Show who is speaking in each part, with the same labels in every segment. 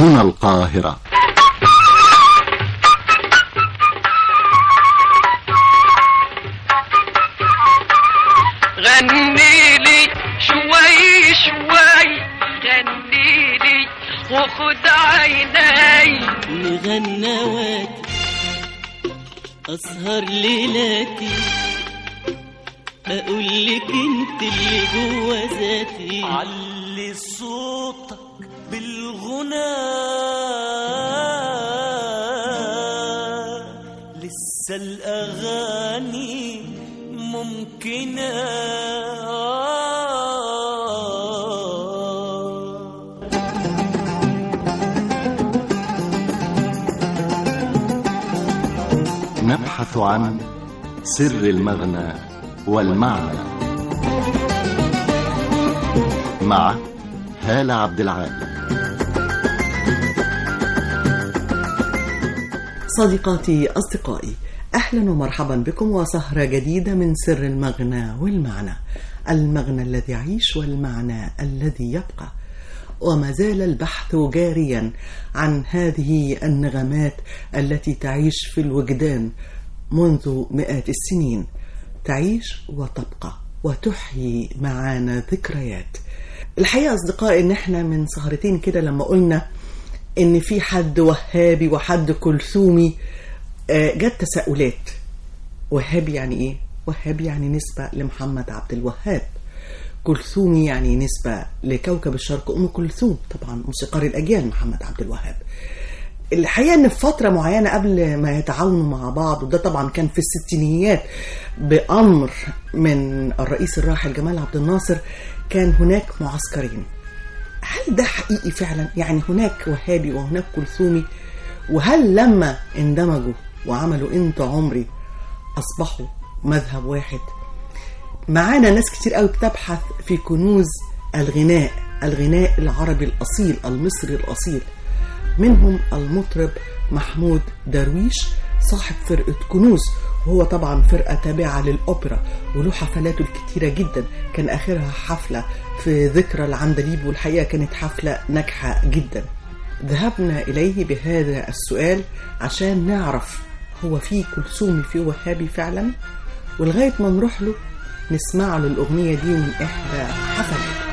Speaker 1: هنا القاهرة
Speaker 2: غني لي شوي شوي غني لي وخد عيني
Speaker 3: مغنواتي أسهر ليلاتي أقول لك أنت اللي جوا ذاتي علي صوتك بالغنى لسه الأغاني ممكنة
Speaker 1: نبحث عن سر المغنى والمعنى مع هالة عبد العال
Speaker 4: صديقاتي أصدقائي أهلا ومرحبا بكم وسهرة جديدة من سر المغنى والمعنى المغنى الذي يعيش والمعنى الذي يبقى وما زال البحث جاريا عن هذه النغمات التي تعيش في الوجدان منذ مئات السنين تعيش وتبقى وتحيي معانا ذكريات الحقيقة أصدقائي إن إحنا من سهرتين كده لما قلنا إن في حد وهابي وحد كلثومي آه، جت تساؤلات وهابي يعني إيه؟ وهابي يعني نسبة لمحمد عبد الوهاب كلثومي يعني نسبة لكوكب الشرق أم كلثوم طبعا موسيقار الأجيال محمد عبد الوهاب الحقيقة إن في فترة معينة قبل ما يتعاونوا مع بعض وده طبعا كان في الستينيات بأمر من الرئيس الراحل جمال عبد الناصر كان هناك معسكرين هل ده حقيقي فعلا يعني هناك وهابي وهناك كلثومي وهل لما اندمجوا وعملوا انت عمري اصبحوا مذهب واحد معانا ناس كتير قوي بتبحث في كنوز الغناء الغناء العربي الاصيل المصري الاصيل منهم المطرب محمود درويش صاحب فرقة كنوز وهو طبعا فرقة تابعة للأوبرا وله حفلاته الكتيرة جدا كان آخرها حفلة في ذكرى العندليب والحقيقة كانت حفلة ناجحة جدا ذهبنا إليه بهذا السؤال عشان نعرف هو في كلثومي في وهابي فعلا ولغاية ما نروح له نسمع له الأغنية دي من إحدى حفلاته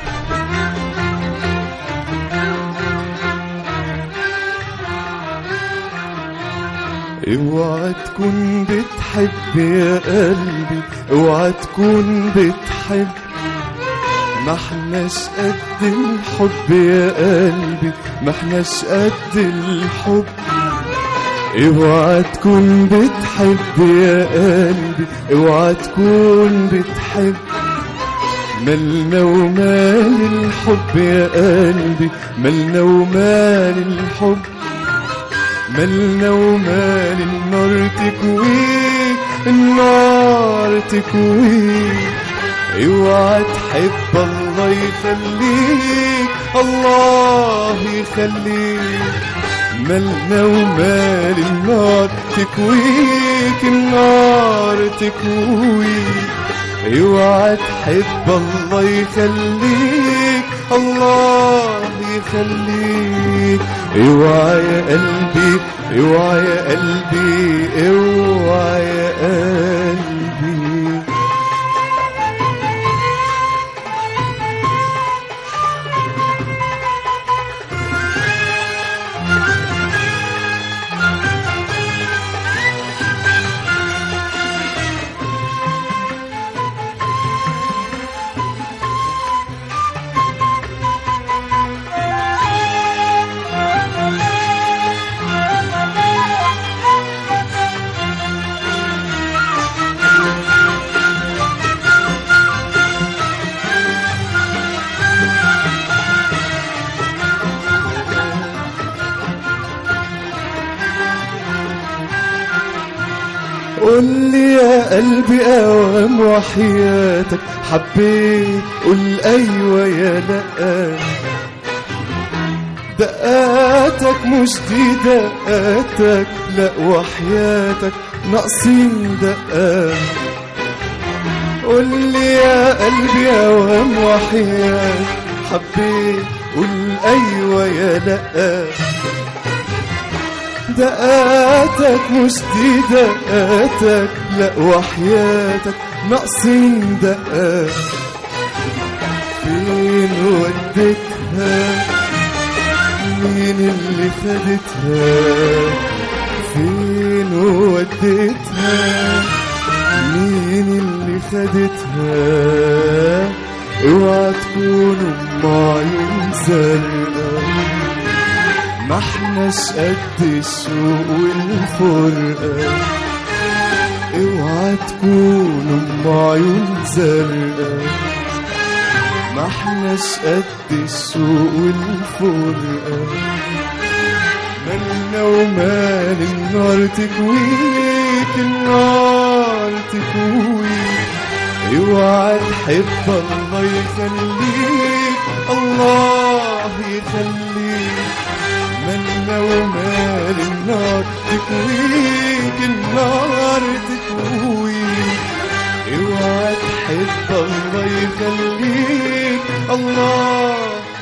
Speaker 5: اوعى تكون بتحب يا قلبي اوعى تكون بتحب ما احناش قد الحب يا قلبي ما احناش قد الحب اوعى تكون بتحب يا قلبي اوعى تكون بتحب مالنا ومال الحب يا قلبي مالنا ومال الحب مالنا ومال النار تكويك النار تكويك اوعى تحب الله يخليك الله يخليك مالنا ومال النار تكويك النار تكويك اوعى تحب الله يخليك الله يخليك اوعى يا قلبي اوعى يا قلبي اوعى يا قلبي قول لي يا قلبي اوام وحياتك حبيت قول ايوه يا لا دقاتك مش دي دقاتك لا وحياتك ناقصين دقات قول لي يا قلبي اوام وحياتك حبيت قول ايوه يا لا دقاتك مش دي دقاتك لا وحياتك ناقصين دقات فين وديتها مين اللي خدتها فين وديتها مين اللي خدتها اوعى تكون ام عيون زرقاء ما احناش قد الشوق والفرقة اوعى تكون ام عيون زرقاء ما احناش قد الشوق والفرقة مالنا ومال النار تكويك النار تكويك اوعى تحب الله يخليك الله يخليك مالنا ومال النار تكويك النار تكويك اوعى تحب الله يخليك الله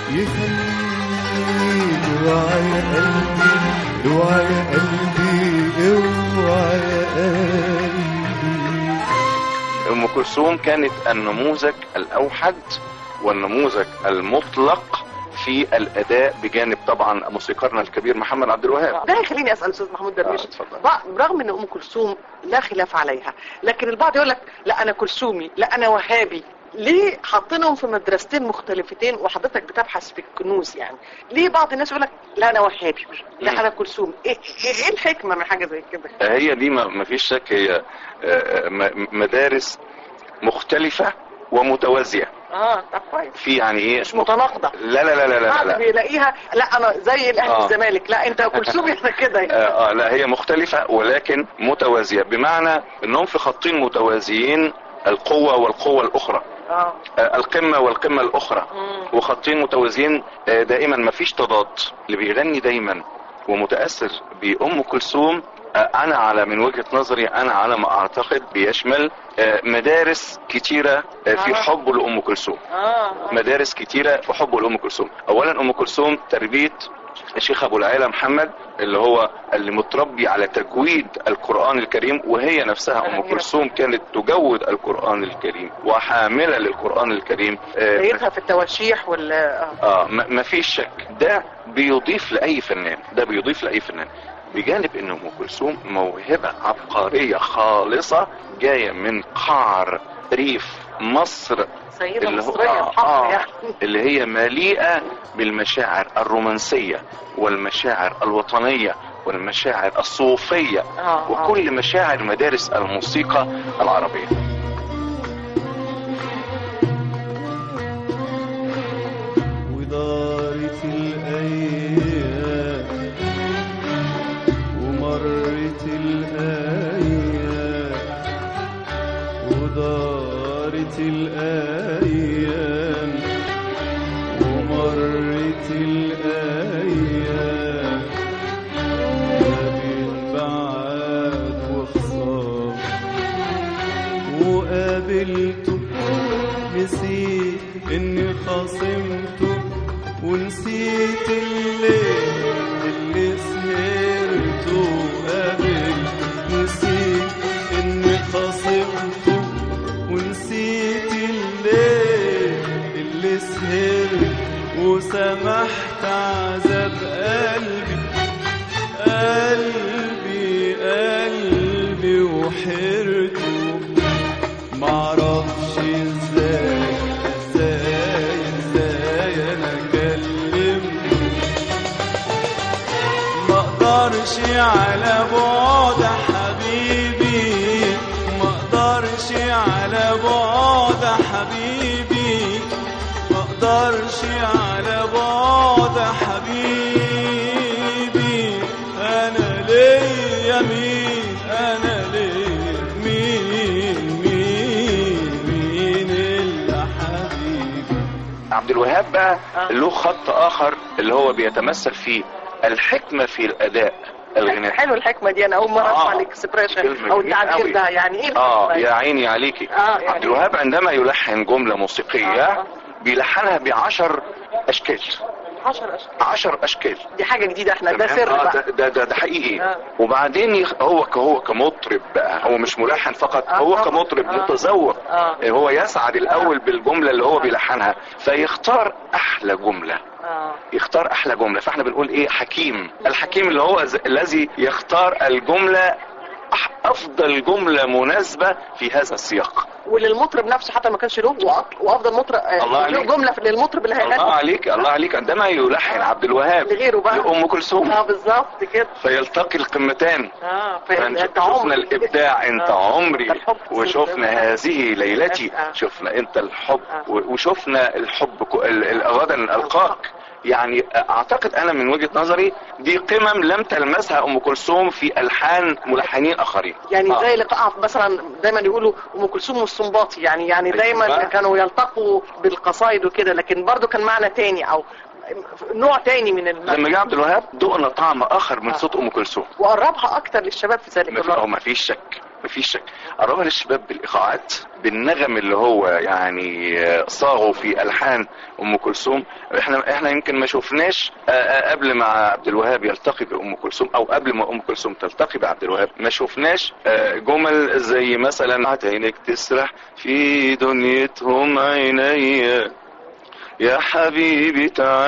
Speaker 5: يخليك اوعى يا قلبي اوعى يا قلبي اوعى يا قلبي
Speaker 6: ام كلثوم كانت النموذج الاوحد والنموذج المطلق في الاداء بجانب طبعا موسيقارنا الكبير محمد عبد الوهاب
Speaker 7: ده يخليني اسال استاذ محمود درويش
Speaker 6: آه، اتفضل.
Speaker 7: ب- برغم ان ام كلثوم لا خلاف عليها لكن البعض يقول لك لا انا كلثومي لا انا وهابي ليه حاطينهم في مدرستين مختلفتين وحضرتك بتبحث في الكنوز يعني ليه بعض الناس يقول لك لا انا وهابي لا
Speaker 6: مم.
Speaker 7: انا كلثومي ايه ايه إيه الحكمه من حاجه زي كده
Speaker 6: هي دي ما ما فيش شك هي آه، م- مدارس مختلفة ومتوازية
Speaker 7: اه طب كويس
Speaker 6: في يعني ايه
Speaker 7: مش متناقضه
Speaker 6: لا لا لا لا لا,
Speaker 7: بعض
Speaker 6: لا.
Speaker 7: بيلاقيها لا انا زي الاهلي
Speaker 6: آه.
Speaker 7: الزمالك لا انت كلثومي احنا كده يعني.
Speaker 6: آه, اه لا هي مختلفة ولكن متوازية بمعنى انهم في خطين متوازيين القوة والقوة الاخرى
Speaker 7: اه
Speaker 6: آه القمة والقمة الاخرى
Speaker 7: مم.
Speaker 6: وخطين متوازيين آه دائما ما فيش تضاد اللي بيغني دايما ومتأثر بأم كلثوم آه انا على من وجهة نظري انا على ما اعتقد بيشمل آه مدارس كتيرة آه في
Speaker 7: آه.
Speaker 6: حب لأم كلثوم
Speaker 7: اه آه.
Speaker 6: مدارس كتيرة في حب لأم كلثوم أولا أم كلثوم تربية الشيخ أبو العلا محمد اللي هو اللي متربي على تجويد القرآن الكريم وهي نفسها أم كلثوم كانت تجود القرآن الكريم وحاملة للقرآن الكريم آه،
Speaker 7: بدايتها في التواشيح وال آه.
Speaker 6: اه ما ما فيش شك ده بيضيف لاي فنان ده بيضيف لاي فنان بجانب ان ام كلثوم موهبه عبقريه خالصه جايه من قعر ريف مصر
Speaker 7: سيدة
Speaker 6: اللي هو
Speaker 7: مصرية
Speaker 6: آه
Speaker 7: بحق
Speaker 6: آه
Speaker 7: يعني
Speaker 6: اللي هي مليئه بالمشاعر الرومانسيه والمشاعر الوطنيه والمشاعر الصوفيه
Speaker 7: آه، آه.
Speaker 6: وكل مشاعر مدارس الموسيقى العربيه
Speaker 5: ودارت الأيام ومرت الأيام ودارت الأيام ومرت الأيام ما بين بعاد وخصام وقابلته نسيت اني خاصمته ونسيت الليل اللي سهرته قابلته نسيت اني خاصمته ونسيت الليل اللي سهرت وسمحت عذاب قلبي قلبي قلبي وحيرته معرفش ازاي ازاي ازاي انا كلمته ما اقدرش على بعد حبيبي ما اقدرش على بعد حبيبي ما اقدرش على بعد حبيبي انا ليا مين انا ليا مين مين مين الا حبيبي
Speaker 6: عبد الوهاب بقى
Speaker 7: آه.
Speaker 6: له خط اخر اللي هو بيتمثل فيه الحكمة في الاداء الغنائي
Speaker 7: حلو الحكمه دي انا اول مره
Speaker 6: آه.
Speaker 7: اسمع الاكسبريشن
Speaker 6: كلمة
Speaker 7: او
Speaker 6: جميلة
Speaker 7: التعبير
Speaker 6: أوي.
Speaker 7: ده يعني ايه
Speaker 6: اه
Speaker 7: الحكمة
Speaker 6: يا
Speaker 7: دي؟
Speaker 6: عيني عليكي
Speaker 7: آه، يعني-
Speaker 6: عبد الوهاب عندما يلحن جملة موسيقية
Speaker 7: آه.
Speaker 6: بيلحنها بعشر اشكال
Speaker 7: 10 اشكال
Speaker 6: عشر اشكال
Speaker 7: دي حاجه جديده احنا ده
Speaker 6: تمام؟
Speaker 7: سر
Speaker 6: آه،
Speaker 7: بقى
Speaker 6: ده, ده, ده, ده حقيقي
Speaker 7: آه.
Speaker 6: وبعدين يخ... هو ك- هو كمطرب بقى هو مش ملحن فقط
Speaker 7: آه،
Speaker 6: هو
Speaker 7: طبعا.
Speaker 6: كمطرب
Speaker 7: آه.
Speaker 6: متذوق
Speaker 7: آه.
Speaker 6: هو يسعد الاول بالجمله اللي هو بيلحنها فيختار احلى جمله
Speaker 7: اه
Speaker 6: يختار احلى جمله فاحنا بنقول ايه حكيم الحكيم اللي هو ز- الذي يختار الجمله أح- افضل جمله مناسبه في هذا السياق
Speaker 7: وللمطرب نفسه حتى ما كانش له وأط- وافضل مطرب آه،
Speaker 6: الله
Speaker 7: له
Speaker 6: عليك.
Speaker 7: جمله للمطرب اللي
Speaker 6: الله
Speaker 7: هيغني
Speaker 6: عليك الله عليك عندما يلحن عبد الوهاب
Speaker 7: لغيره بقى.
Speaker 6: لام كلثوم
Speaker 7: اه بالظبط كده
Speaker 6: فيلتقي القمتان
Speaker 7: اه
Speaker 6: فنش-
Speaker 7: فانت
Speaker 6: شفنا
Speaker 7: عمري
Speaker 6: الابداع انت
Speaker 7: آه.
Speaker 6: عمري
Speaker 7: أنت الحب.
Speaker 6: وشفنا هذه ليلتي
Speaker 7: آه.
Speaker 6: شفنا انت الحب
Speaker 7: آه.
Speaker 6: و- وشفنا الحب ك- ال- ال- غدا القاك يعني اعتقد انا من وجهة نظري دي قمم لم تلمسها ام كلثوم في الحان ملحنين اخرين
Speaker 7: يعني
Speaker 6: آه.
Speaker 7: زي لقاء مثلا دايما يقولوا ام كلثوم والسنباطي يعني يعني
Speaker 6: أيوة.
Speaker 7: دايما كانوا يلتقوا بالقصايد وكده لكن برضو كان معنى تاني او نوع تاني من الم...
Speaker 6: لما جه عبد الوهاب دقنا طعم اخر من
Speaker 7: آه.
Speaker 6: صوت ام كلثوم
Speaker 7: وقربها اكتر للشباب في ذلك
Speaker 6: ما في- هو
Speaker 7: الوقت
Speaker 6: ما فيش شك ما فيش شك قربها للشباب بالايقاعات بالنغم اللي هو يعني آه، صاغه في الحان ام كلثوم احنا احنا يمكن ما شفناش آه، آه، قبل ما عبد الوهاب يلتقي بام كلثوم او قبل ما ام كلثوم تلتقي بعبد الوهاب ما شفناش آه، جمل زي مثلا عينك تسرح في دنيتهم عيني يا حبيبي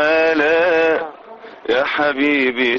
Speaker 6: تعالى يا حبيبي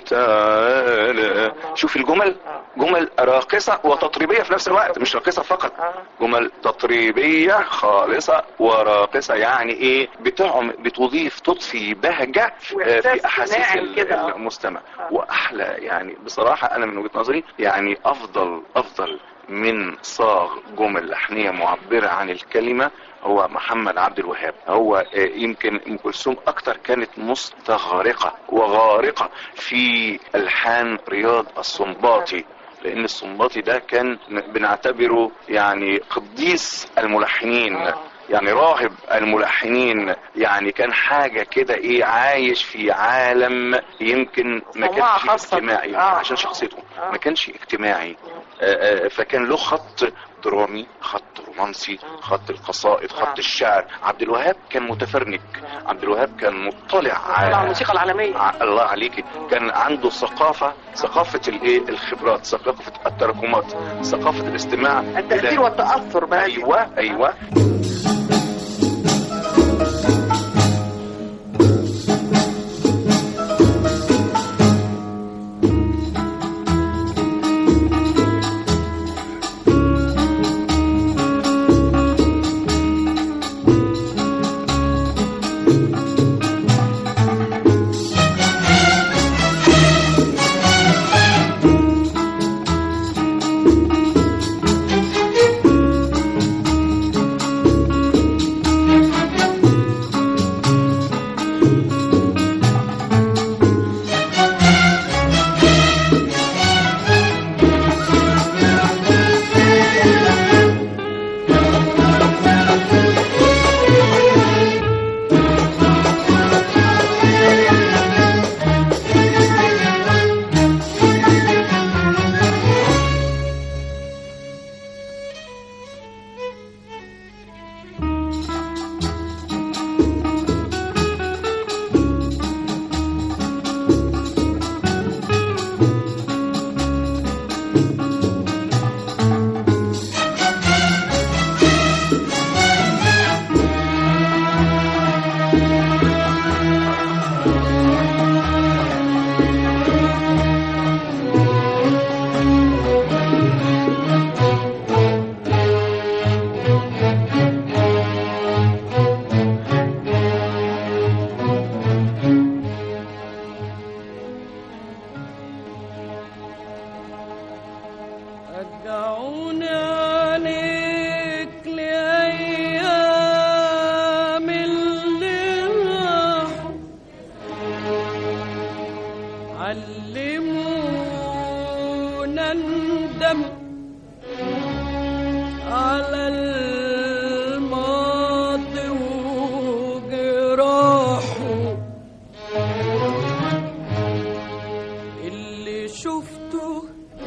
Speaker 6: تعالى شوف الجمل جمل راقصة وتطريبية في نفس الوقت مش راقصة فقط جمل تطريبية خالصة وراقصة يعني ايه بتعم بتضيف تضفي بهجة في-
Speaker 7: وإحساس
Speaker 6: في احاسيس
Speaker 7: ناعم
Speaker 6: ال-
Speaker 7: كده، آه.
Speaker 6: المستمع واحلى يعني بصراحة انا من وجهة نظري يعني افضل افضل من صاغ جمل لحنية معبرة عن الكلمة هو محمد عبد الوهاب هو آه، يمكن ام كلثوم اكتر كانت مستغرقة وغارقة في الحان رياض السنباطي لان السنباطي ده كان بنعتبره يعني قديس الملحنين
Speaker 7: آه.
Speaker 6: يعني راهب الملحنين يعني كان حاجة كده ايه عايش في عالم يمكن ما
Speaker 7: صناعة
Speaker 6: كانش
Speaker 7: خاصة
Speaker 6: اجتماعي
Speaker 7: بيه. آه.
Speaker 6: عشان شخصيته
Speaker 7: آه.
Speaker 6: ما كانش اجتماعي آه، آه، فكان له خط درامي خط رومانسي خط القصائد خط
Speaker 7: آه.
Speaker 6: الشعر عبد الوهاب كان متفرنج عبد الوهاب كان مطلع
Speaker 7: على الموسيقى العالمية
Speaker 6: ع- الله عليكي كان عنده ثقافة ثقافة الايه الخبرات ثقافة التراكمات ثقافة الاستماع
Speaker 7: التأثير
Speaker 6: إلى-
Speaker 7: والتأثر بهذه
Speaker 6: ايوه ايوه
Speaker 2: رجعوني عليك لأيام اللي راحوا علمونا ندم على الماضي وجراحه اللي شفته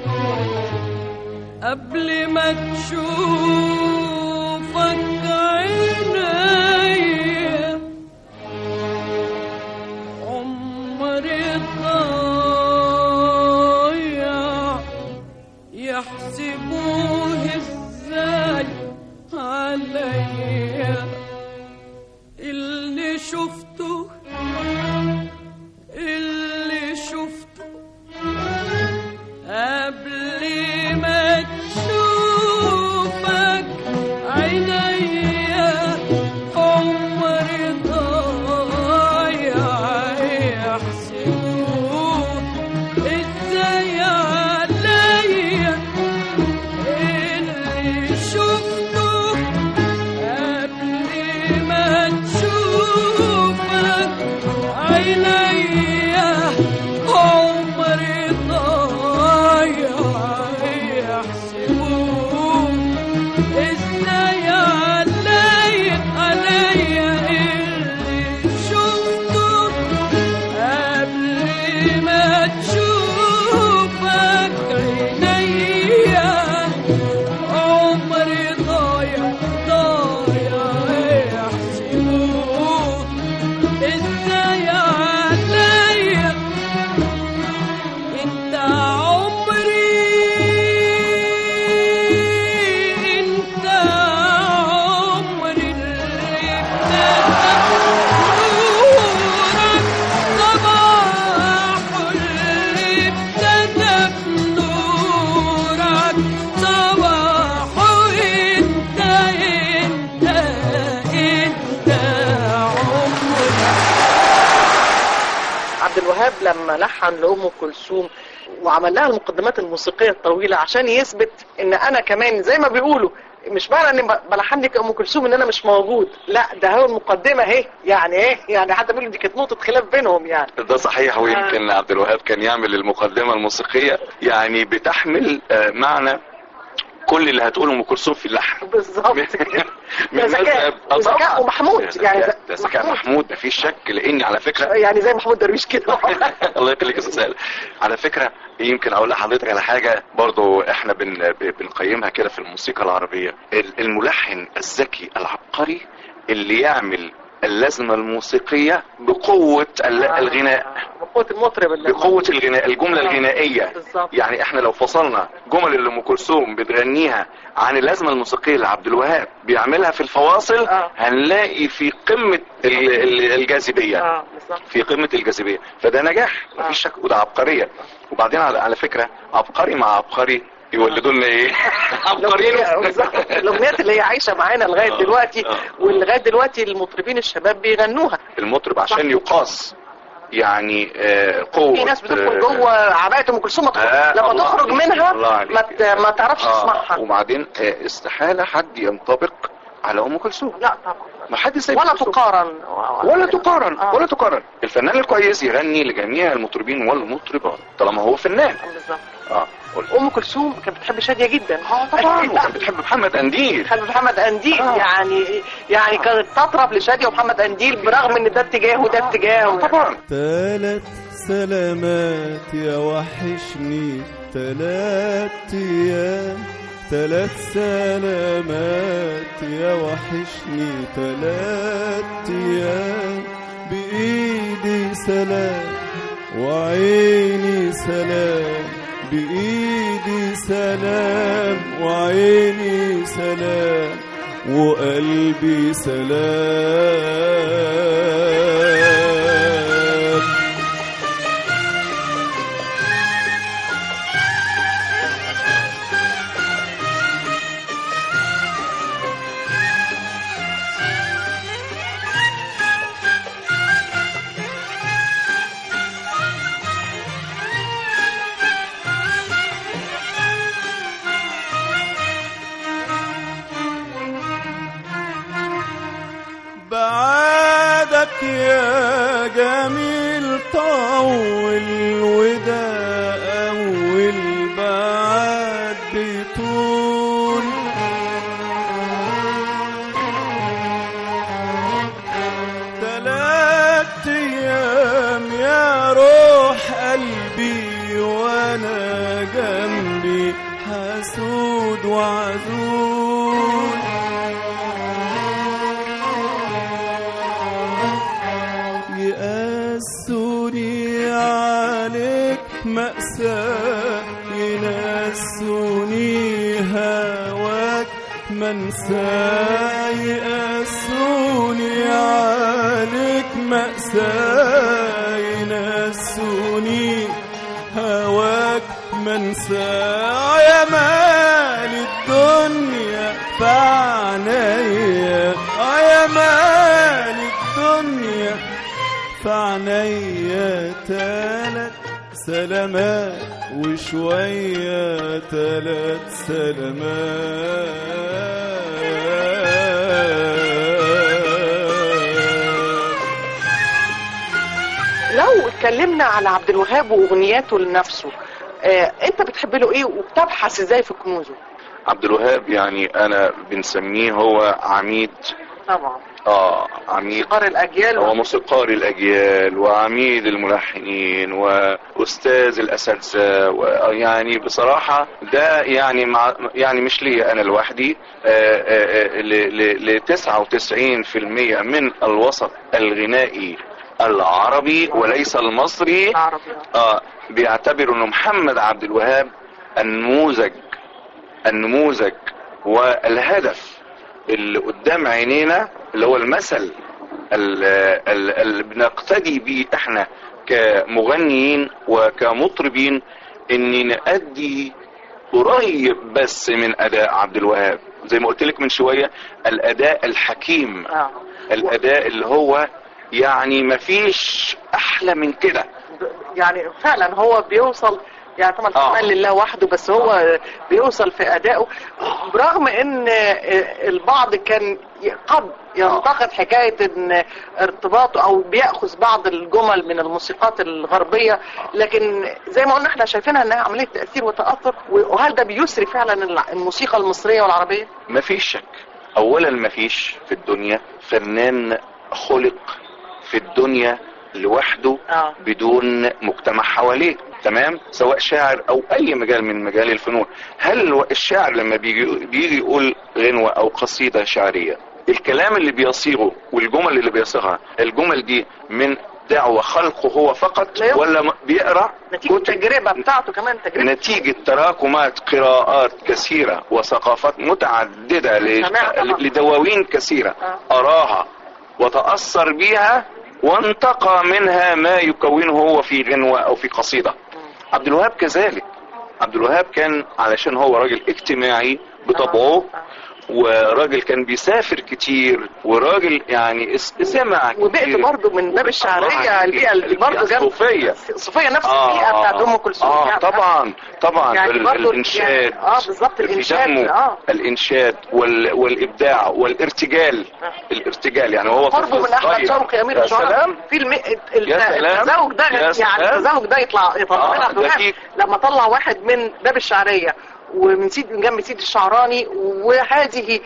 Speaker 2: قبل ما تشوفك عينيا
Speaker 7: لما لحن لام كلثوم وعمل لها المقدمات الموسيقيه الطويله عشان يثبت ان انا كمان زي ما بيقولوا مش معنى اني بلحن لك ام كلثوم ان انا مش موجود لا ده هو المقدمه اهي يعني ايه يعني حتى بيقولوا دي كانت نقطه خلاف بينهم يعني
Speaker 6: ده صحيح ويمكن عبد الوهاب كان يعمل المقدمه الموسيقيه يعني بتحمل آه، معنى كل اللي هتقوله ام كلثوم في اللحن
Speaker 7: بالظبط كده
Speaker 6: من
Speaker 7: ده ذكاء
Speaker 6: مذهب- آه
Speaker 7: وذكاء
Speaker 6: طبعاً.
Speaker 7: ومحمود
Speaker 6: ده
Speaker 7: يعني
Speaker 6: ذكاء- ده ذكاء محمود مفيش شك لاني على فكره
Speaker 7: يعني زي محمود درويش كده
Speaker 6: الله يخليك يا استاذ سهل. على فكره يمكن اقول لحضرتك على حاجه برضو احنا بن ب- بنقيمها كده في الموسيقى العربيه ال- الملحن الذكي العبقري اللي يعمل اللازمه الموسيقيه بقوه ال- الغناء
Speaker 7: بقوه المطرب اللي
Speaker 6: بقوه الغناء الجمله الغنائيه
Speaker 7: بالظبط
Speaker 6: يعني احنا لو فصلنا جمل اللي ام كلثوم بتغنيها عن اللازمه الموسيقيه اللي عبد الوهاب بيعملها في الفواصل
Speaker 7: آه.
Speaker 6: هنلاقي في قمه ال- ال- الجاذبيه
Speaker 7: اه بالظبط
Speaker 6: في قمه الجاذبيه فده نجاح مفيش شك وده عبقريه وبعدين على, على فكره عبقري مع عبقري يولدوا لنا ايه عبقريين
Speaker 7: الأغنية- بالظبط. الاغنيات اللي هي عايشه معانا لغايه
Speaker 6: آه.
Speaker 7: دلوقتي
Speaker 6: آه.
Speaker 7: ولغايه دلوقتي المطربين الشباب بيغنوها
Speaker 6: المطرب عشان يقاس يعني آه، قوه
Speaker 7: في ناس بتدخل
Speaker 6: آه،
Speaker 7: جوه عباءه ام كلثوم ما تخرج-
Speaker 6: آه،
Speaker 7: لما
Speaker 6: الله
Speaker 7: تخرج
Speaker 6: عليك.
Speaker 7: منها
Speaker 6: الله عليك.
Speaker 7: ما ت- ما تعرفش
Speaker 6: آه،
Speaker 7: تسمعها
Speaker 6: وبعدين آه، استحاله حد ينطبق على ام كلثوم
Speaker 7: لا طبعا
Speaker 6: ما حد زي
Speaker 7: ولا
Speaker 6: أم كلثوم.
Speaker 7: تقارن
Speaker 6: ولا تقارن
Speaker 7: آه.
Speaker 6: ولا تقارن الفنان الكويس يغني لجميع المطربين والمطربات طالما هو فنان
Speaker 7: بالظبط
Speaker 6: اه قول.
Speaker 7: ام كلثوم كانت بتحب شاديه جدا
Speaker 6: اه طبعا وكان بتحب محمد قنديل
Speaker 7: بتحب محمد قنديل
Speaker 6: آه.
Speaker 7: يعني يعني كانت تطرب لشاديه ومحمد قنديل برغم ان ده اتجاه وده اتجاه
Speaker 6: طبعا
Speaker 5: تلات سلامات يا وحشني تلات ايام تلات سلامات يا وحشني تلات ايام بايدي سلام وعيني سلام بايدي سلام وعيني سلام وقلبي سلام بعدك يا جميل طول وده أول بعد بطول تلات أيام يا روح قلبي وأنا جنبي حسود وعزول يقاسوني عليك مأساة ينسوني هواك منسى يقاسوني عليك مأساة ينسوني هواك منسى يا مال الدنيا فعنيا يا مال الدنيا فعنيا تلات سلامات وشوية تلات سلامات
Speaker 7: لو اتكلمنا على عبد الوهاب واغنياته لنفسه آه، انت بتحب له ايه وبتبحث ازاي في كنوزه
Speaker 6: عبد الوهاب يعني انا بنسميه هو عميد
Speaker 7: طبعا
Speaker 6: اه عميد
Speaker 7: صغار الاجيال
Speaker 6: هو موسيقار الاجيال وعميد الملحنين واستاذ الاساتذه ويعني بصراحه ده يعني مع يعني مش ليا انا لوحدي آه، آه، آه، ل- ل 99% من الوسط الغنائي العربي وليس المصري
Speaker 7: العربي
Speaker 6: اه بيعتبروا ان محمد عبد الوهاب النموذج النموذج والهدف اللي قدام عينينا اللي هو المثل ال- ال- اللي بنقتدي بيه احنا كمغنيين وكمطربين ان نأدي قريب بس من اداء عبد الوهاب زي ما قلت لك من شويه الاداء الحكيم
Speaker 7: اه
Speaker 6: الاداء اللي هو يعني مفيش احلى من كده
Speaker 7: يعني فعلا هو بيوصل يعني طبعا
Speaker 6: آه.
Speaker 7: كمان لله وحده بس هو بيوصل في ادائه برغم ان البعض كان قد ينتقد حكايه ان ارتباطه او بياخذ بعض الجمل من الموسيقات الغربيه لكن زي ما قلنا احنا شايفينها انها عمليه تاثير وتاثر وهل ده بيسري فعلا الموسيقى المصريه والعربيه؟
Speaker 6: مفيش شك اولا مفيش في الدنيا فنان خلق في الدنيا لوحده
Speaker 7: آه.
Speaker 6: بدون مجتمع حواليه تمام سواء شاعر او اي مجال من مجال الفنون هل الو- الشاعر لما بيجي بيجي يقول غنوة او قصيدة شعرية الكلام اللي بيصيغه والجمل اللي بيصيغها الجمل دي من دعوة خلقه هو فقط
Speaker 7: لا يمكن.
Speaker 6: ولا م- بيقرا
Speaker 7: نتيجه
Speaker 6: كتب
Speaker 7: التجربه بتاعته كمان تجربه
Speaker 6: نتيجة تراكمات قراءات كثيرة وثقافات متعددة ل-
Speaker 7: سمعت طبعا.
Speaker 6: لدواوين كثيرة
Speaker 7: آه.
Speaker 6: أراها وتأثر بها وانتقى منها ما يكونه هو في غنوة أو في قصيدة عبد الوهاب كذلك عبد الوهاب كان علشان هو راجل اجتماعي بطبعه وراجل كان بيسافر كتير وراجل يعني اس- سمع كتير
Speaker 7: وبقت برضه من باب الشعريه البيئه اللي برضه جنب
Speaker 6: الصوفية
Speaker 7: صوفيا نفس البيئه بتاعت ام كلثوم
Speaker 6: اه
Speaker 7: يعني
Speaker 6: طبعا طبعا
Speaker 7: يعني
Speaker 6: ال-
Speaker 7: برضو
Speaker 6: الانشاد
Speaker 7: يعني- آه، بالظبط،
Speaker 6: في
Speaker 7: الإنشاد،
Speaker 6: دمه
Speaker 7: آه.
Speaker 6: الانشاد وال... والابداع والارتجال الارتجال يعني هو
Speaker 7: قربه
Speaker 6: طفل
Speaker 7: من احمد
Speaker 6: صغير.
Speaker 7: شوقي امير
Speaker 6: يا
Speaker 7: الشعراء
Speaker 6: سلام
Speaker 7: في الم... ال-
Speaker 6: يا سلام.
Speaker 7: التزاوج ده
Speaker 6: يا
Speaker 7: يعني
Speaker 6: سلام.
Speaker 7: التزاوج ده يطلع يطلع
Speaker 6: آه،
Speaker 7: من عبد الوهاب
Speaker 6: دقيق.
Speaker 7: لما طلع واحد من باب الشعريه ومن سيد من جنب سيد الشعراني وهذه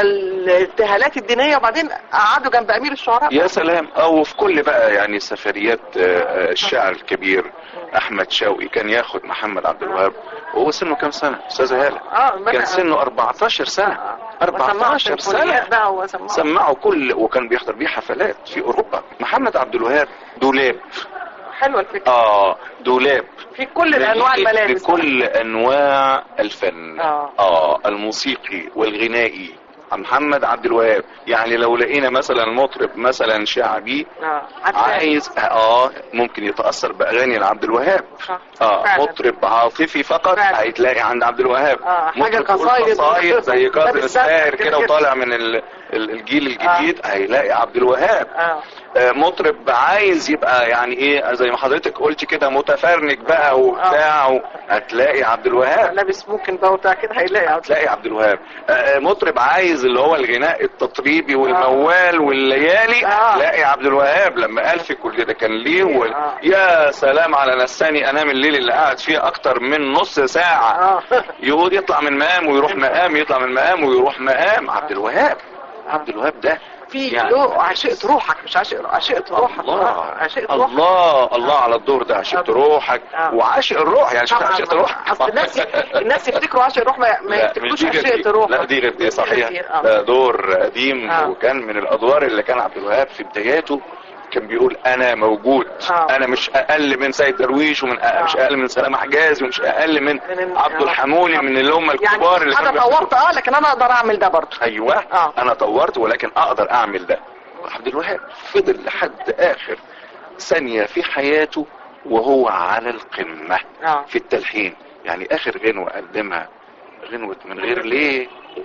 Speaker 7: الابتهالات الدينيه وبعدين قعدوا جنب امير الشعراء
Speaker 6: يا سلام او في كل بقى يعني سفريات آه، آه، الشاعر الكبير احمد شوقي كان ياخد محمد عبد الوهاب وهو سنه كام سنه استاذه هاله
Speaker 7: اه بدأ-
Speaker 6: كان سنه 14 سنه
Speaker 7: وسمعوا
Speaker 6: 14
Speaker 7: سيمفونيات
Speaker 6: سنه
Speaker 7: بقى وسمعوا
Speaker 6: سمعوا كل وكان بيحضر بيه حفلات في اوروبا محمد عبد الوهاب دولاب
Speaker 7: حلوه الفكره
Speaker 6: اه دولاب
Speaker 7: في كل انواع الملابس
Speaker 6: بكل انواع الفن
Speaker 7: آه.
Speaker 6: اه الموسيقي والغنائي محمد عبد الوهاب يعني لو لقينا مثلا مطرب مثلا شعبي
Speaker 7: اه عارفة.
Speaker 6: عايز اه ممكن يتاثر باغاني لعبد الوهاب
Speaker 7: صح.
Speaker 6: اه
Speaker 7: فعلا.
Speaker 6: مطرب عاطفي فقط
Speaker 7: فعلا.
Speaker 6: هيتلاقي عند عبد الوهاب
Speaker 7: آه، حاجة
Speaker 6: مطرب يقول
Speaker 7: قصايد
Speaker 6: قصايد زي
Speaker 7: ده
Speaker 6: كاظم
Speaker 7: بالذات
Speaker 6: الساهر
Speaker 7: كده
Speaker 6: كده
Speaker 7: كده.
Speaker 6: وطالع من ال- ال- الجيل الجديد هيلاقي عبد الوهاب
Speaker 7: اه
Speaker 6: آه، مطرب عايز يبقى يعني ايه زي ما حضرتك قلت كده متفرنج بقى وبتاع و- هتلاقي عبد الوهاب
Speaker 7: لابس ممكن بقى وبتاع كده هيلاقي
Speaker 6: هتلاقي عبد الوهاب آه، آه، مطرب عايز اللي هو الغناء التطريبي والموال والليالي
Speaker 7: آه.
Speaker 6: هتلاقي عبد الوهاب لما قال في كل ده كان ليه وال...
Speaker 7: آه.
Speaker 6: يا سلام على نساني انام الليل اللي قاعد فيه اكتر من نص ساعه
Speaker 7: اه
Speaker 6: يقول يطلع من مقام ويروح مقام يطلع من مقام ويروح مقام عبد الوهاب عبد الوهاب ده
Speaker 7: في
Speaker 6: يعني-
Speaker 7: له عشقت روحك مش عشق عشقت روحك
Speaker 6: الله
Speaker 7: آه، عشقت روحك
Speaker 6: الله الله على الدور ده عشقت
Speaker 7: آه.
Speaker 6: روحك
Speaker 7: آه.
Speaker 6: وعاشق الروح يعني شوف
Speaker 7: طبعا
Speaker 6: عشقت روحك
Speaker 7: اصل الناس الناس يفتكروا عشق الروح ما, ما
Speaker 6: لا
Speaker 7: يفتكروش
Speaker 6: مش دي غير
Speaker 7: عشقت
Speaker 6: دي.
Speaker 7: روحك
Speaker 6: لا دي غير دي صحيح
Speaker 7: آه.
Speaker 6: ده دور قديم
Speaker 7: آه.
Speaker 6: وكان من الادوار اللي كان عبد الوهاب في بداياته كان بيقول انا موجود
Speaker 7: آه.
Speaker 6: انا مش اقل من سيد درويش ومن أقل مش اقل من سلام حجازي ومش اقل من
Speaker 7: من-
Speaker 6: عبد الحمولي من اللي هم
Speaker 7: يعني
Speaker 6: الكبار اللي
Speaker 7: انا
Speaker 6: كانوا بيحبوا-
Speaker 7: طورت اه لكن انا اقدر اعمل ده برضه
Speaker 6: ايوه
Speaker 7: آه.
Speaker 6: انا طورت ولكن اقدر اعمل ده عبد الوهاب فضل لحد اخر ثانيه في حياته وهو على القمه
Speaker 7: اه
Speaker 6: في التلحين يعني اخر غنوه قدمها غنوه من غير ليه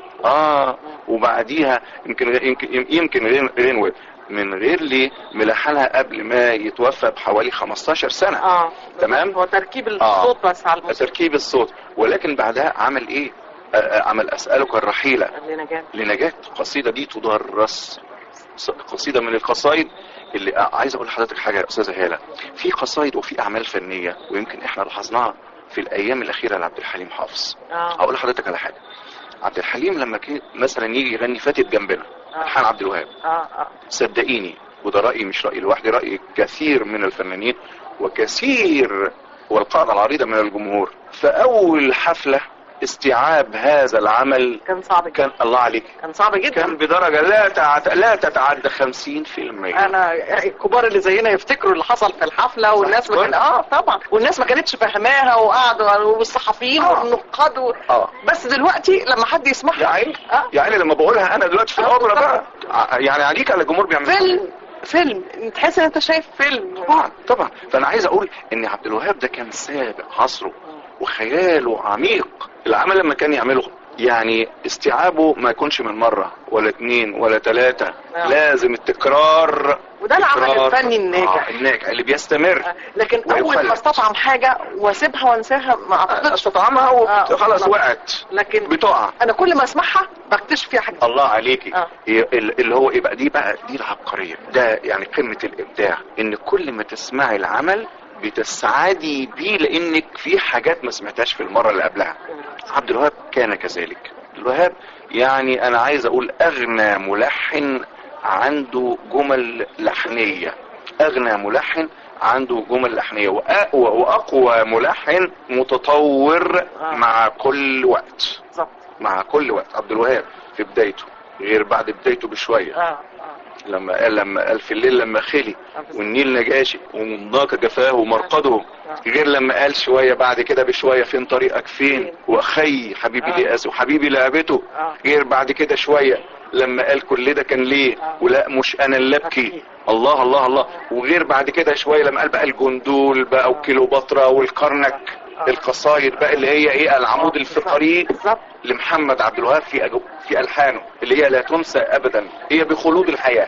Speaker 6: اه وبعديها يمكن يمكن يمكن غن- غنوه من غير ليه ملحنها قبل ما يتوفى بحوالي 15 سنه
Speaker 7: اه
Speaker 6: تمام.
Speaker 7: هو تركيب
Speaker 6: آه.
Speaker 7: الصوت بس على الموسيقى
Speaker 6: تركيب الصوت ولكن بعدها عمل ايه آه، آه، عمل اسالك الرحيله
Speaker 7: اللي نجاة
Speaker 6: لنجاة القصيدة دي تدرس ص- قصيدة من القصايد اللي آه، عايز اقول لحضرتك حاجة يا استاذة هالة في قصايد وفي اعمال فنية ويمكن احنا لاحظناها في الايام الاخيرة لعبد الحليم حافظ
Speaker 7: اه
Speaker 6: هقول لحضرتك على حاجة عبد الحليم لما كان مثلا يجي يغني فاتت جنبنا
Speaker 7: آه.
Speaker 6: الحان عبد الوهاب
Speaker 7: اه اه
Speaker 6: صدقيني وده رأيي مش رأيي لوحدي رأي كثير من الفنانين وكثير والقاعدة العريضة من الجمهور فأول حفلة استيعاب هذا العمل
Speaker 7: كان صعب جدا
Speaker 6: كان الله عليك
Speaker 7: كان صعب جدا
Speaker 6: كان بدرجة لا تعت... لا تتعدى 50%
Speaker 7: انا الكبار اللي زينا يفتكروا اللي حصل في الحفله والناس ما كان اه طبعا والناس ما كانتش فاهماها وقعدوا والصحفيين
Speaker 6: آه.
Speaker 7: والنقاد و...
Speaker 6: اه
Speaker 7: بس دلوقتي لما حد يسمعها
Speaker 6: يعني
Speaker 7: اه
Speaker 6: يعني لما بقولها انا دلوقتي في
Speaker 7: آه،
Speaker 6: الاوبرا
Speaker 7: طبعا.
Speaker 6: بقى ع- يعني عليك على الجمهور بيعمل
Speaker 7: فيلم فيلم تحس ان انت شايف فيلم
Speaker 6: طبعا طبعا فانا عايز اقول ان عبد الوهاب ده كان سابق عصره وخياله عميق العمل لما كان يعمله يعني استيعابه ما يكونش من مرة ولا اتنين ولا تلاتة
Speaker 7: آه.
Speaker 6: لازم التكرار
Speaker 7: وده العمل
Speaker 6: تكرار.
Speaker 7: الفني الناجح.
Speaker 6: آه الناجح اللي بيستمر
Speaker 7: لكن اول
Speaker 6: ويخلد.
Speaker 7: ما استطعم حاجه واسيبها وانساها ما اعتقدش
Speaker 6: استطعمها
Speaker 7: آه،
Speaker 6: وخلاص
Speaker 7: بالظبط.
Speaker 6: وقعت
Speaker 7: لكن
Speaker 6: بتقع
Speaker 7: انا كل ما اسمعها بكتشف فيها حاجه
Speaker 6: الله عليكي
Speaker 7: آه.
Speaker 6: هي ال- اللي هو يبقى دي بقى دي العبقريه ده يعني قمه الابداع ان كل ما تسمعي العمل بتسعدي بيه لانك في حاجات ما سمعتهاش في المره اللي قبلها عبد الوهاب كان كذلك عبد الوهاب يعني انا عايز اقول اغنى ملحن عنده جمل لحنيه اغنى ملحن عنده جمل لحنيه واقوى واقوى ملحن متطور
Speaker 7: آه.
Speaker 6: مع كل وقت
Speaker 7: بالظبط
Speaker 6: مع كل وقت عبد الوهاب في بدايته غير بعد بدايته بشويه
Speaker 7: اه اه
Speaker 6: لما قال لما قال في الليل لما خلي والنيل نجاشي ومضاك جفاه ومرقده غير لما قال شويه بعد كده بشويه فين طريقك فين واخي حبيبي
Speaker 7: آه.
Speaker 6: ليه قاسي وحبيبي لعبته
Speaker 7: آه.
Speaker 6: غير بعد كده شويه لما قال كل ده كان ليه
Speaker 7: آه.
Speaker 6: ولا مش انا اللي ابكي
Speaker 7: أبكي.
Speaker 6: الله الله الله وغير بعد كده شويه لما قال بقى الجندول بقى وكيلوباترا والكرنك
Speaker 7: آه.
Speaker 6: القصايد بقى اللي هي ايه العمود
Speaker 7: آه.
Speaker 6: الفقري
Speaker 7: بالظبط
Speaker 6: لمحمد عبد الوهاب في أجو في الحانه اللي هي لا تنسى ابدا هي بخلود الحياه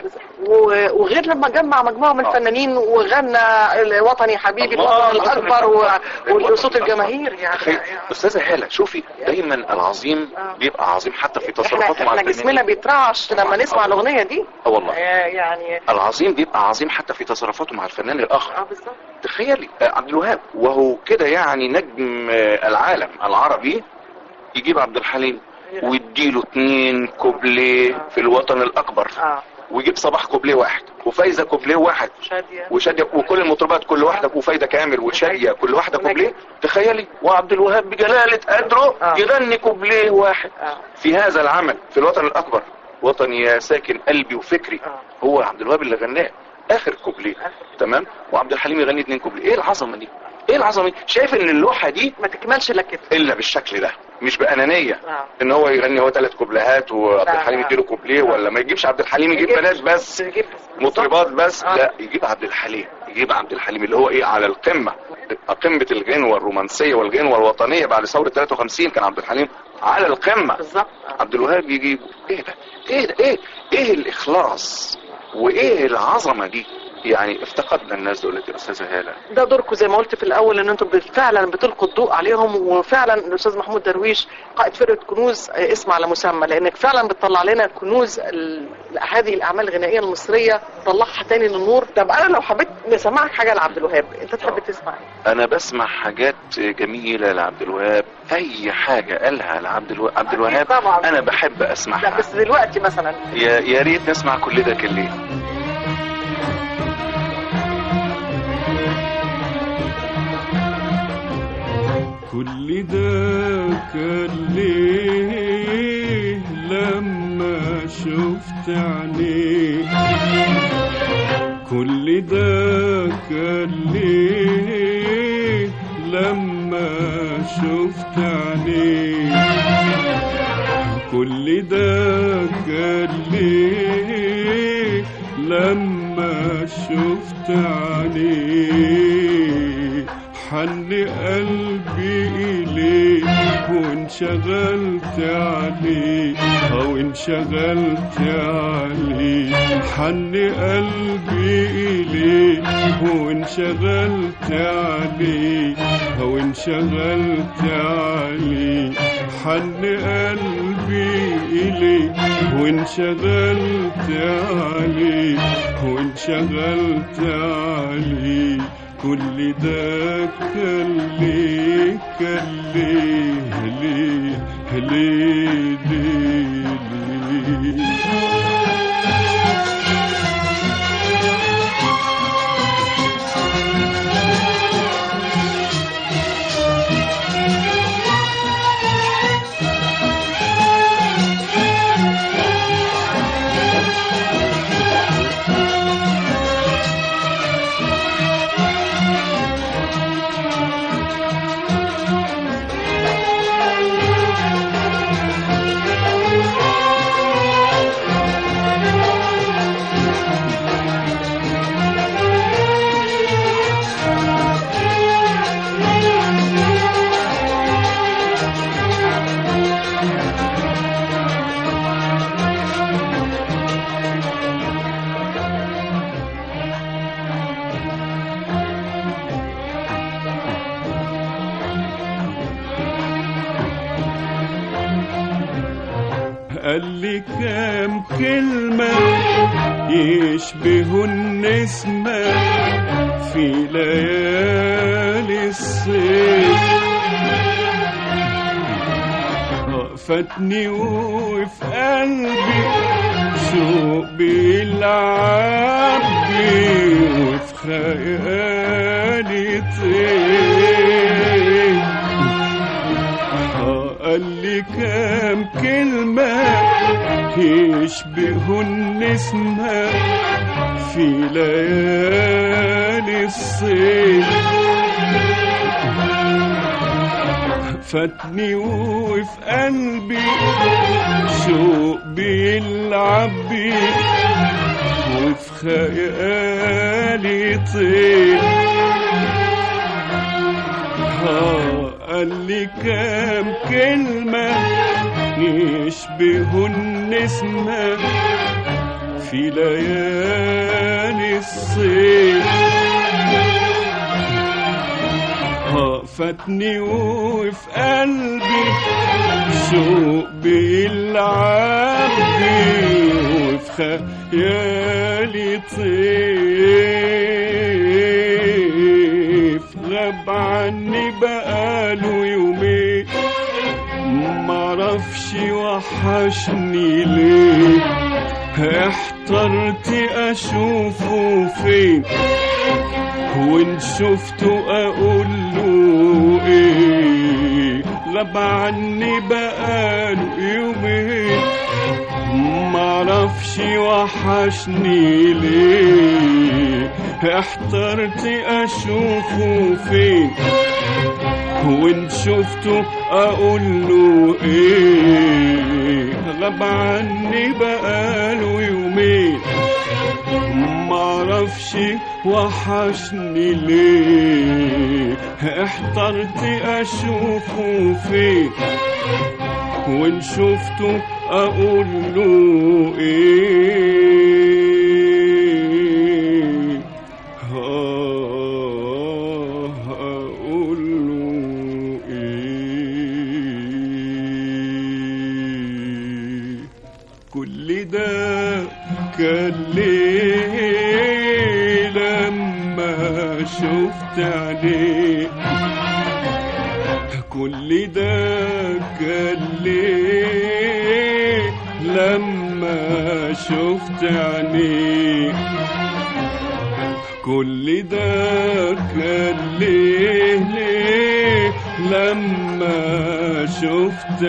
Speaker 7: و- وغير لما جمع مجموعه من
Speaker 6: آه.
Speaker 7: الفنانين وغنى الوطني حبيبي
Speaker 6: الله،
Speaker 7: الوطن الاكبر و- وصوت الجماهير
Speaker 6: تخيل
Speaker 7: يعني
Speaker 6: استاذه هاله شوفي دايما العظيم
Speaker 7: آه.
Speaker 6: بيبقى عظيم حتى في تصرفاته
Speaker 7: احنا
Speaker 6: مع
Speaker 7: احنا جسمنا
Speaker 6: الفنانين
Speaker 7: بيترعش لما نسمع
Speaker 6: آه.
Speaker 7: الاغنيه دي
Speaker 6: اه والله
Speaker 7: يعني
Speaker 6: العظيم بيبقى عظيم حتى في تصرفاته مع الفنان الاخر
Speaker 7: اه بالظبط
Speaker 6: تخيلي آه، عبد الوهاب وهو كده يعني نجم آه، العالم العربي يجيب عبد الحليم ويديله اتنين كوبليه في الوطن الاكبر
Speaker 7: اه
Speaker 6: ويجيب صباح كوبليه واحد وفايزه كوبليه واحد
Speaker 7: شاديه
Speaker 6: وشاديه وكل المطربات كل واحده وفايده كامل وشاديه كل واحده
Speaker 7: ونجم.
Speaker 6: كوبليه تخيلي وعبد الوهاب بجلاله قدره
Speaker 7: آه.
Speaker 6: يغني كوبليه واحد
Speaker 7: اه
Speaker 6: في هذا العمل في الوطن الاكبر وطني يا ساكن قلبي وفكري
Speaker 7: اه
Speaker 6: هو عبد الوهاب اللي غناه اخر كوبليه تمام وعبد الحليم يغني اتنين كوبليه ايه العظمه دي ايه العظمه دي شايف ان اللوحه دي
Speaker 7: ما تكملش الا كده
Speaker 6: الا بالشكل ده مش بانانيه
Speaker 7: اه
Speaker 6: ان هو يغني هو ثلاث كوبليهات وعبد
Speaker 7: لا،
Speaker 6: الحليم
Speaker 7: لا.
Speaker 6: يديله كوبليه ولا ما يجيبش عبد الحليم يجيب
Speaker 7: يجيب-
Speaker 6: بنات بس
Speaker 7: يجيب
Speaker 6: مطربات بس
Speaker 7: آه.
Speaker 6: لا يجيب عبد الحليم يجيب عبد الحليم اللي هو ايه على القمه قمه الغنوه الرومانسيه والغنوه الوطنيه بعد ثوره 53 كان عبد الحليم على القمه
Speaker 7: بالظبط آه.
Speaker 6: عبد الوهاب يجيب ايه ده ايه ده ايه ايه الاخلاص وايه العظمه دي يعني افتقدنا الناس دول يا استاذه هاله
Speaker 7: ده دوركم زي ما قلت في الاول ان انتم فعلا بتلقوا الضوء عليهم وفعلا الاستاذ محمود درويش قائد فرقه كنوز آه، اسم على مسمى لانك فعلا بتطلع لنا كنوز ال- هذه الاعمال الغنائيه المصريه طلعها تاني للنور طب انا لو حبيت نسمعك حاجه لعبد الوهاب انت تحب تسمع ايه؟
Speaker 6: انا بسمع حاجات جميله لعبد الوهاب اي حاجه قالها لعبد الو... عبد الوهاب
Speaker 7: طبعا.
Speaker 6: انا بحب
Speaker 7: لا
Speaker 6: اسمعها
Speaker 7: بس دلوقتي مثلا
Speaker 6: يا يا ريت نسمع كل ده كان ليه
Speaker 5: كل ده كان ليه لما شفت عينيك كل ده كان ليه لما شفت عينيك كل ده كان ليه لما شفت عينيك حن قلبي إليك وانشغلت عليك أو انشغلت عليك حن قلبي إليك وانشغلت عليك أو انشغلت عليك حن قلبي إليك وانشغلت عليك وانشغلت عليك كل ده كان ليه كان ليه ليه ليه ليه, ليه
Speaker 8: Thank
Speaker 5: قال لي كام كلمة يشبهوا النسمة في ليالي الصيف فاتني وفي قلبي شوق بيلعب بي وفي خيالي طير قال لي كام كلمة يشبهوا النسمة في ليالي الصيف فاتني وفي قلبي شوق بيلعب بي وفي خيالي طير آه، قال لي كام كلمة يشبهوا النسمة في ليالي الصيف آه، فاتني وفي قلبي شوق بيلعب بي وفي خيالي طيف غاب عني بقاله يومين معرفش وحشني ليه احترت اشوفه فين وان شفته اقول له ايه غاب عني بقاله يومين معرفش وحشني ليه احترت اشوفه فين وان شفته اقول له ايه غاب عني بقاله يومين معرفش وحشني ليه احترت اشوفه فين وان شفته اقول له ايه آه، اقول له ايه كل ده كان ليه لما شفت عليه كل ده كان ليه لما شفت عينيه كل ده كان ليه ليه لما شفت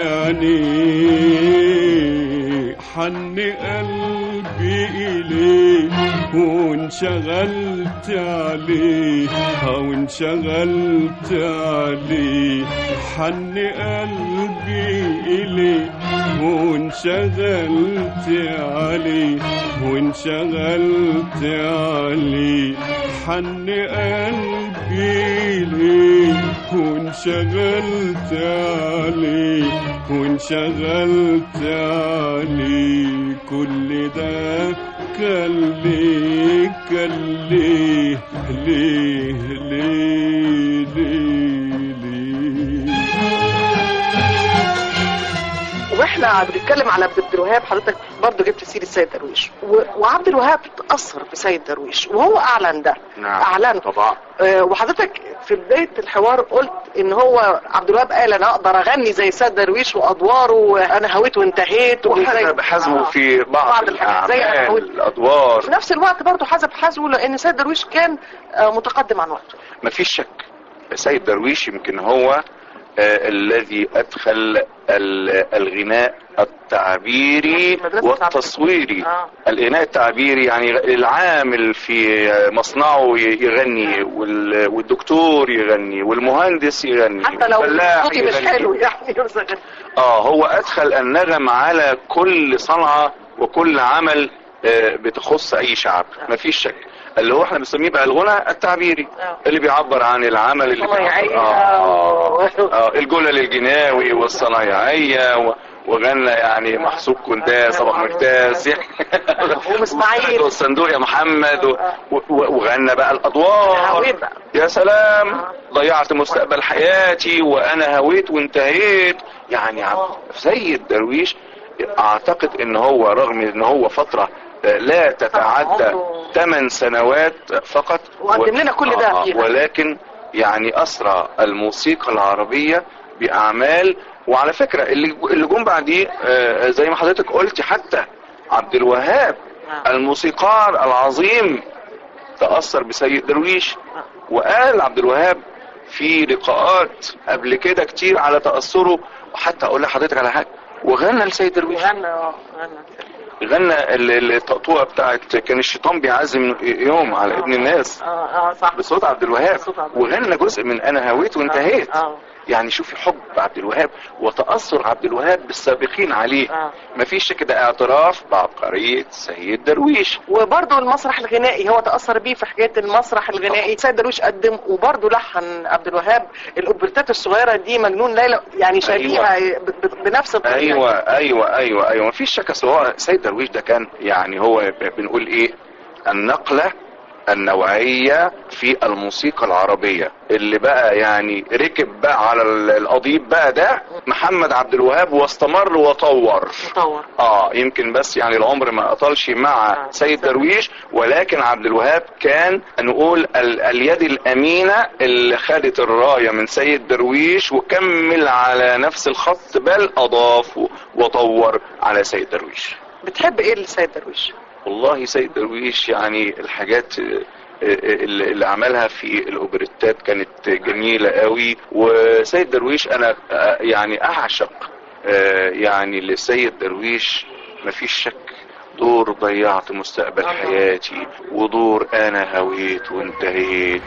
Speaker 5: عينيه حن قلبي إليه وانشغلت عليه أو انشغلت عليه حن قلبي إليه وانشغلت عليه وانشغلت عليه حن قلبي ليه وانشغلت عليه وانشغلت عليه كل ده كان ليه كان ليه ليه ليه ليه ليه
Speaker 7: واحنا بنتكلم على عبد الوهاب حضرتك برضه جبت سيره سيد درويش و... وعبد الوهاب تاثر بسيد درويش وهو اعلن ده
Speaker 6: نعم
Speaker 7: اعلن
Speaker 6: طبعا
Speaker 7: آه، وحضرتك في بدايه الحوار قلت ان هو عبد الوهاب قال انا اقدر اغني زي سيد درويش وادواره وانا هويت وانتهيت
Speaker 6: وحسب حزمه في بعض,
Speaker 7: بعض الحاجات زي
Speaker 6: الاعمال
Speaker 7: أنا هويت.
Speaker 6: الادوار
Speaker 7: في نفس الوقت برضه حسب حزمه لان سيد درويش كان آه، متقدم عن وقته
Speaker 6: مفيش شك سيد درويش يمكن هو آه الذي ادخل ال- الغناء التعبيري
Speaker 7: مدرسة
Speaker 6: والتصويري
Speaker 7: آه.
Speaker 6: الغناء التعبيري يعني العامل في مصنعه ي- يغني وال- والدكتور يغني والمهندس يغني
Speaker 7: حتى لو
Speaker 6: والفلاح
Speaker 7: صوتي مش
Speaker 6: يغني.
Speaker 7: حلو يعني
Speaker 6: اه هو ادخل النغم على كل صنعة وكل عمل آه، بتخص اي شعب مفيش شك اللي هو احنا بنسميه بقى الغنى التعبيري
Speaker 7: آه.
Speaker 6: اللي بيعبر عن العمل اللي
Speaker 7: صنايعية
Speaker 6: بيعبر آه.
Speaker 7: و-
Speaker 6: آه. الجلل الجناوي والصنايعية و... وغنى يعني محسوب كنداس صباح مكتاس
Speaker 7: ومسماعيل.
Speaker 6: والصندوق يا محمد و... و... وغنى بقى الادوار
Speaker 7: هويت بقى.
Speaker 6: يا سلام ضيعت مستقبل حياتي وانا هويت وانتهيت يعني عبد سيد درويش اعتقد ان هو رغم ان هو فترة آه، لا تتعدى
Speaker 7: عمره-
Speaker 6: 8 سنوات فقط
Speaker 7: وقدم لنا كل ده
Speaker 6: آه، آه،
Speaker 7: فيها.
Speaker 6: ولكن يعني اسرى الموسيقى العربية باعمال وعلى فكرة اللي اللي جم بعديه آه، زي ما حضرتك قلتي حتى عبد الوهاب
Speaker 7: آه.
Speaker 6: الموسيقار العظيم تأثر بسيد درويش وقال عبد الوهاب في لقاءات قبل كده كتير على تأثره وحتى اقول لحضرتك على حاجة وغنى لسيد درويش
Speaker 7: غنى اه غنى
Speaker 6: غنى ال- ال- التقطوعة بتاعت كان الشيطان بيعزم يوم على ابن الناس
Speaker 7: اه اه صح
Speaker 6: بصوت عبد الوهاب
Speaker 7: بصوت عبد الوهاب.
Speaker 6: وغنى جزء من انا هويت وانتهيت
Speaker 7: اه
Speaker 6: يعني شوفي حب عبد الوهاب وتأثر عبد الوهاب بالسابقين عليه
Speaker 7: اه
Speaker 6: مفيش كده اعتراف بعبقرية سيد درويش
Speaker 7: وبرضه المسرح الغنائي هو تأثر بيه في حكاية المسرح الغنائي سيد درويش قدم وبرضه لحن عبد الوهاب الأوبرتات الصغيرة دي مجنون ليلى يعني شبيهة ب- ب- بنفس الطريقة
Speaker 6: ايوه ايوه ايوه ايوه مفيش شك أصل هو سيد درويش ده كان يعني هو ب- بنقول ايه النقله النوعيه في الموسيقى العربيه اللي بقى يعني ركب بقى على ال- القضيب بقى ده محمد عبد الوهاب واستمر وطور
Speaker 7: مطور
Speaker 6: اه يمكن بس يعني العمر ما اطلش مع
Speaker 7: آه.
Speaker 6: سيد درويش ولكن عبد الوهاب كان نقول ال اليد الامينه اللي خدت الرايه من سيد درويش وكمل على نفس الخط بل اضاف و- وطور على سيد درويش
Speaker 7: بتحب ايه لسيد درويش؟
Speaker 6: والله سيد درويش يعني الحاجات آه، آه، اللي اللي عملها في الاوبريتات كانت جميلة قوي وسيد درويش انا آه، يعني اعشق آه، يعني لسيد درويش مفيش شك دور ضيعت مستقبل
Speaker 7: الله.
Speaker 6: حياتي ودور انا هويت وانتهيت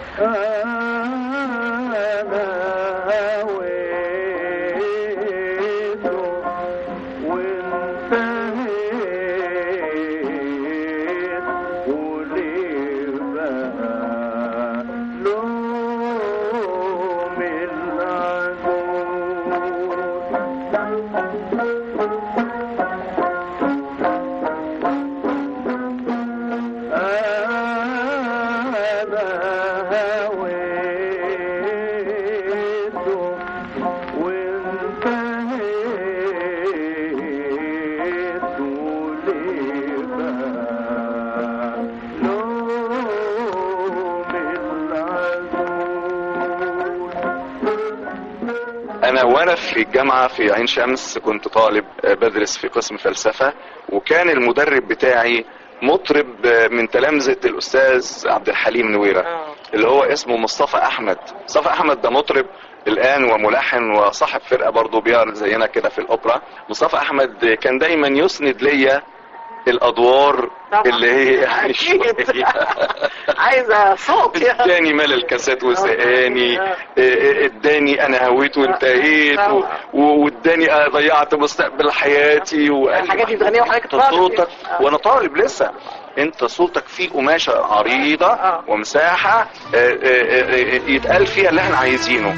Speaker 6: انا وانا في الجامعة في عين شمس كنت طالب آه، بدرس في قسم فلسفة وكان المدرب بتاعي مطرب آه، من تلامذة الاستاذ عبد الحليم نويرة
Speaker 7: اه
Speaker 6: اللي هو اسمه مصطفى احمد مصطفى احمد ده مطرب الان وملحن وصاحب فرقه برضه بيعرض زينا كده في الاوبرا مصطفى احمد كان دايما يسند ليا الادوار
Speaker 7: طبعا.
Speaker 6: اللي هي
Speaker 7: أكيد. عايزة صوت يا
Speaker 6: اداني مال الكاسات وسقاني
Speaker 7: آه.
Speaker 6: آه، اداني انا هويت وانتهيت و-
Speaker 7: طبعا.
Speaker 6: و- واداني آه، ضيعت مستقبل حياتي وقال لي
Speaker 7: الحاجات دي بتغنيها وحضرتك
Speaker 6: انت
Speaker 7: طالب
Speaker 6: صوتك
Speaker 7: آه.
Speaker 6: وانا طالب لسه انت صوتك فيه قماشه عريضه
Speaker 7: آه.
Speaker 6: ومساحه آه، آه، آه، يتقال فيها اللي احنا عايزينه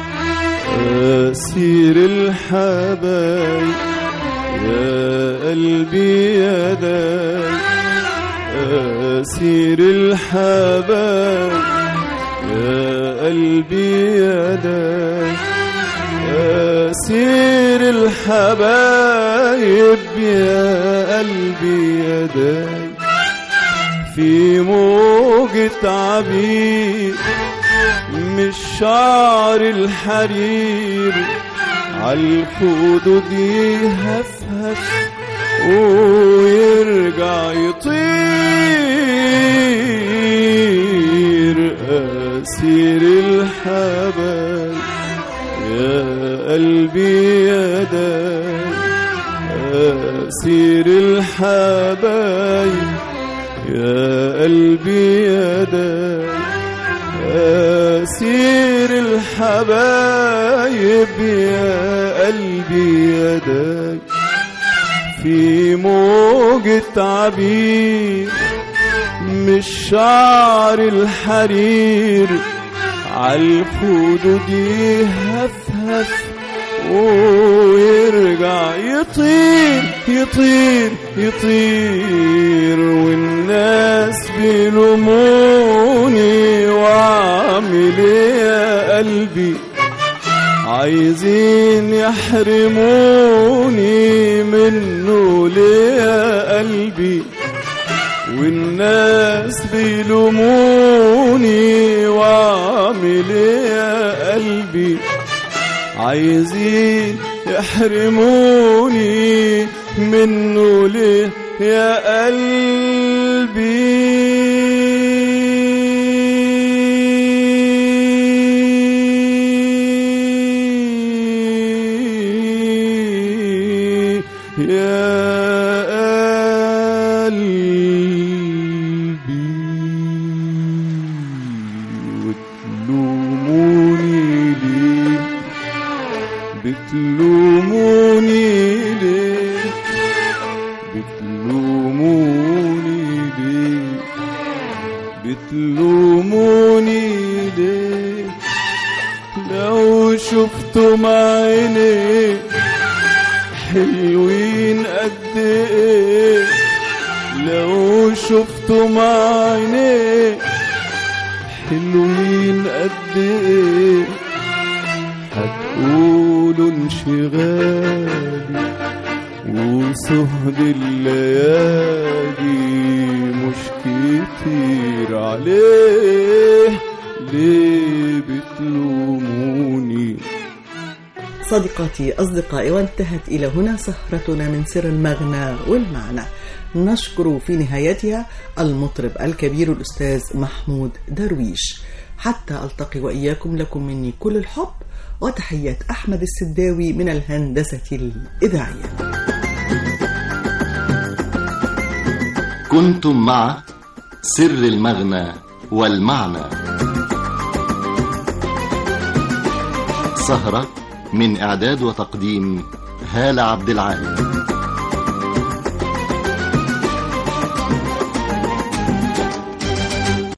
Speaker 5: أسير الحبايب يا قلبي يا داي أسير الحبايب يا قلبي يا داي أسير الحبايب يا قلبي يا داي في موجة عبيد من شعر الحرير عالخدود يهفهف ويرجع يطير أسير الحبايب يا قلبي يا داي أسير الحبايب يا قلبي يا داي أسير الحبايب يا قلبي يا داي في موجة عبير من شعر الحرير عالخدود يهفهف ويرجع يطير يطير يطير والناس بيلوموني واعمل ايه يا قلبي عايزين يحرموني منه ليه يا قلبي والناس بيلوموني واعمل ايه يا قلبي عايزين يحرموني منه ليه يا قلبي يا قلبي وتلوموني ليه بتلوموني ليه بتلوموني ليه بتلوموني ليه لو شفتم عيني حلوين قد ايه لو شفتم عيني حلوين قد ايه هتقولوا انشغالي وسهد الليالي مش كتير عليه ليه بتلوموني
Speaker 4: صديقاتي أصدقائي وانتهت إلى هنا سهرتنا من سر المغنى والمعنى نشكر في نهايتها المطرب الكبير الأستاذ محمود درويش حتى ألتقي وإياكم لكم مني كل الحب وتحيات أحمد السداوي من الهندسة الإذاعية
Speaker 1: كنتم مع سر المغنى والمعنى سهرة من إعداد وتقديم هالة عبد العال